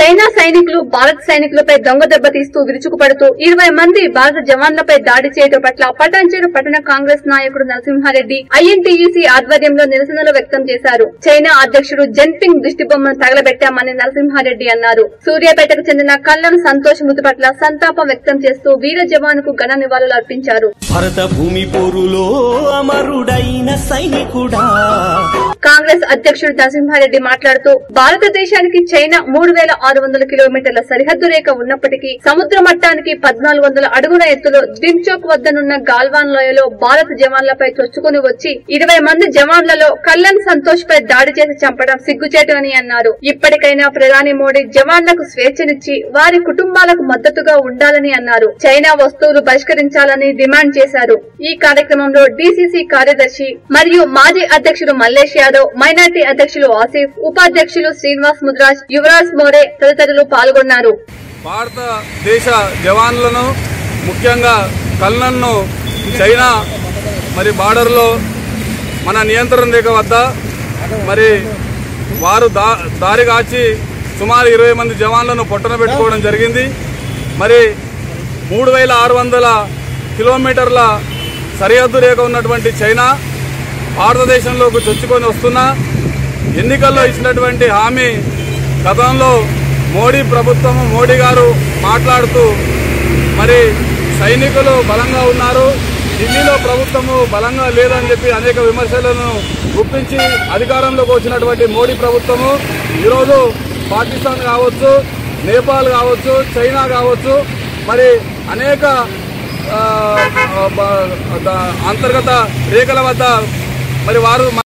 China సైనికులు భారత సైనికులపై దొంగ దెబ్బ తీస్తూ విరుచుకుపడుతూ ఇరవై మంది భారత జవాన్లపై దాడి చేయడం పట్ల పటాన్చేరు పట్టణ కాంగ్రెస్ నాయకుడు నరసింహారెడ్డి ఐఎన్టీయూసీ ఆధ్వర్యంలో నిరసనలు వ్యక్తం చేశారు చైనా అధ్యక్షుడు జెన్పింగ్ దిష్టిబొమ్మను తగలబెట్టామని నరసింహారెడ్డి అన్నారు సూర్యాపేటకు చెందిన కల్లం సంతోష్ మృతి పట్ల సంతాపం వ్యక్తం చేస్తూ వీర జవానుకు ఘన నివాళులు అర్పించారు భరత భూమి పోరులో అమరుడైన సైనికుడా కాంగ్రెస్ అధ్యక్షుడు నరసింహారెడ్డి మాట్లాడుతూ భారతదేశానికి చైనా మూడు వేల ఆరు వందల కిలోమీటర్ల సరిహద్దు రేఖ ఉన్నప్పటికీ సముద్ర మట్టానికి పద్నాలుగు వందల అడుగుల ఎత్తులో దించోక్ వద్దనున్న గాల్వాన్ లోయలో భారత జవాన్లపై చొచ్చుకుని వచ్చి ఇరవై మంది జవాన్లలో కళ్యాణ్ సంతోష్ పై దాడి చేసి చంపడం సిగ్గుచేటు అని అన్నారు ఇప్పటికైనా ప్రధాని మోడీ జవాన్లకు స్వేచ్ఛనిచ్చి వారి కుటుంబాలకు మద్దతుగా ఉండాలని అన్నారు చైనా వస్తువులు బహిష్కరించాలని డిమాండ్ చేశారు ఈ కార్యక్రమంలో డీసీసీ కార్యదర్శి మరియు మాజీ అధ్యక్షుడు మల్లేష్ యాదవ్ మైనార్టీ అధ్యక్షులు ఆసిఫ్ ఉపాధ్యక్షులు శ్రీనివాస్ ముద్రాజ్ యువరాజ్ మోరే తదితరులు పాల్గొన్నారు భారతదేశ జవాన్లను ముఖ్యంగా కల్నన్ను చైనా మరి బార్డర్లో మన నియంత్రణ రేఖ వద్ద మరి వారు దా దారి కాచి సుమారు ఇరవై మంది జవాన్లను పొట్టన పెట్టుకోవడం జరిగింది మరి మూడు వేల ఆరు వందల కిలోమీటర్ల సరిహద్దు రేఖ ఉన్నటువంటి చైనా భారతదేశంలోకి చొచ్చుకొని వస్తున్న ఎన్నికల్లో ఇచ్చినటువంటి హామీ గతంలో మోడీ ప్రభుత్వం మోడీ గారు మాట్లాడుతూ మరి సైనికులు బలంగా ఉన్నారు ఢిల్లీలో ప్రభుత్వము బలంగా లేదని చెప్పి అనేక విమర్శలను గుప్పించి అధికారంలోకి వచ్చినటువంటి మోడీ ప్రభుత్వము ఈరోజు పాకిస్తాన్ కావచ్చు నేపాల్ కావచ్చు చైనా కావచ్చు మరి అనేక ఆ, ఆ, బ- ద- అంతర్గత రేఖల వద్ద మరి వారు